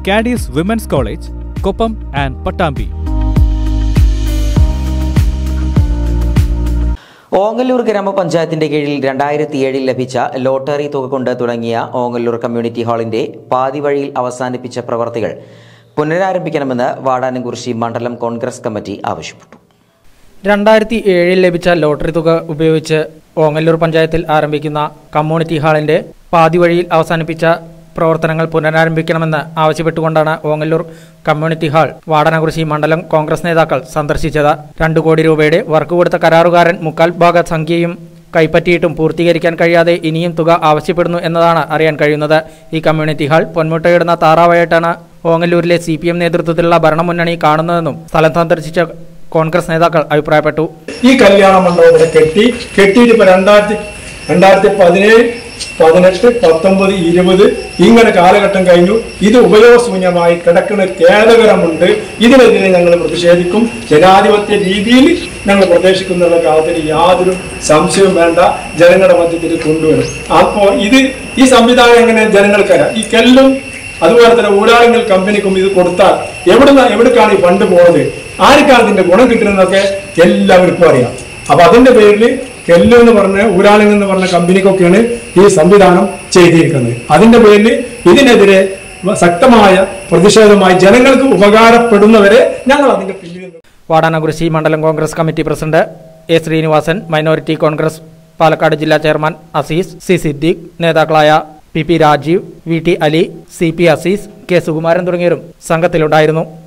കാഡീസ് women's college Koppam and Pattambi Ongallur ഗ്രാമപഞ്ചായത്തിന്റെ കീഴിൽ രണ്ടായിരത്തി ഏഴിൽ ലഭിച്ച ലോട്ടറി തുക കൊണ്ട് തുടങ്ങിയ ഓങ്ങല്ലൂർ കമ്മ്യൂണിറ്റി ഹാളിന്റെ പാതി വഴിയിൽ അവസാനിപ്പിച്ച പ്രവർത്തികൾ പുനരാരംഭിക്കണമെന്ന് വാടാനംകുറിശി മണ്ഡലം കോൺഗ്രസ് കമ്മിറ്റി ആവശ്യപ്പെട്ടു രണ്ടായിരത്തി ഏഴിൽ ലഭിച്ച ലോട്ടറി തുക ഉപയോഗിച്ച് ഓങ്ങല്ലൂർ പഞ്ചായത്തിൽ ആരംഭിക്കുന്ന കമ്മ്യൂണിറ്റി ഹാളിന്റെ പാതി വഴിയിൽ അവസാനിപ്പിച്ച പ്രവർത്തനങ്ങൾ പുനരാരംഭിക്കണമെന്ന് ആവശ്യപ്പെട്ടുകൊണ്ടാണ് ഓങ്ങല്ലൂർ കമ്മ്യൂണിറ്റി ഹാൾ വാടനകുറിശി മണ്ഡലം കോൺഗ്രസ് നേതാക്കൾ സന്ദർശിച്ചത് രണ്ടു കോടി രൂപയുടെ വർക്ക് കൊടുത്ത കരാറുകാരൻ മുക്കാൽ ഭാഗ സംഖ്യയും കൈപ്പറ്റിയിട്ടും പൂർത്തീകരിക്കാൻ കഴിയാതെ ഇനിയും തുക ആവശ്യപ്പെടുന്നു എന്നതാണ് അറിയാൻ കഴിയുന്നത് ഈ കമ്മ്യൂണിറ്റി ഹാൾ പൊന്മുട്ടയിടുന്ന താറാവായിട്ടാണ് ഓങ്ങല്ലൂരിലെ സി പി എം നേതൃത്വത്തിലുള്ള ഭരണമുന്നണി കാണുന്നതെന്നും സ്ഥലം സന്ദർശിച്ച കോൺഗ്രസ് നേതാക്കൾ അഭിപ്രായപ്പെട്ടു ഈ കല്യാണ മണ്ഡപം ഇവിടെ കെട്ടി കെട്ടിയിട്ട് ഇപ്പൊ രണ്ടായിരത്തി രണ്ടായിരത്തി പതിനേഴ് പതിനെട്ട് പത്തൊമ്പത് ഇരുപത് ഇങ്ങനെ കാലഘട്ടം കഴിഞ്ഞു ഇത് ഉപയോഗശൂന്യമായി കിടക്കുന്ന ഖേദകരമുണ്ട് ഇതിനെതിരെ ഞങ്ങൾ പ്രതിഷേധിക്കും ജനാധിപത്യ രീതിയിൽ ഞങ്ങൾ പ്രതീക്ഷിക്കുന്ന കാര്യത്തിൽ യാതൊരു സംശയവും വേണ്ട ജനങ്ങളുടെ മധ്യത്തിൽ കൊണ്ടുവരും അപ്പോൾ ഇത് ഈ സംവിധാനം എങ്ങനെ ജനങ്ങൾക്കറിയാം ഈ കെല്ലും അതുപോലെ തന്നെ ഊരാളുങ്ങൾ കമ്പനിക്കും ഇത് കൊടുത്താൽ എവിടുന്ന എവിടേക്കാണ് ഈ ഫണ്ട് പോകുന്നത് ആർക്കാണ് ഇതിന്റെ ഗുണം കിട്ടുന്നതൊക്കെ എല്ലാവർക്കും അറിയാം അപ്പൊ അതിന്റെ പേരിൽ കെല്ലു എന്ന് പറഞ്ഞ ഊരാളിംഗ് എന്ന് പറഞ്ഞ കമ്പനിക്കൊക്കെയാണ് ഈ സംവിധാനം ചെയ്തിരിക്കുന്നത് അതിന്റെ പേരിൽ ഇതിനെതിരെ ശക്തമായ പ്രതിഷേധമായി ജനങ്ങൾക്ക് ഉപകാരപ്പെടുന്നവരെ ഞങ്ങൾ അതിന്റെ പിന്നിൽ നിന്ന് വാടാനകുറിശി മണ്ഡലം Congress committee president A Sreenivasan minority Congress Palakkad ജില്ലാ ചെയർമാൻ അസീസ് സി സിദ്ദീഖ് നേതാക്കളായ P P Rajeev V T Ali C P Azeez K Sukumaran തുടങ്ങിയവരും സംഘത്തിലുണ്ടായിരുന്നു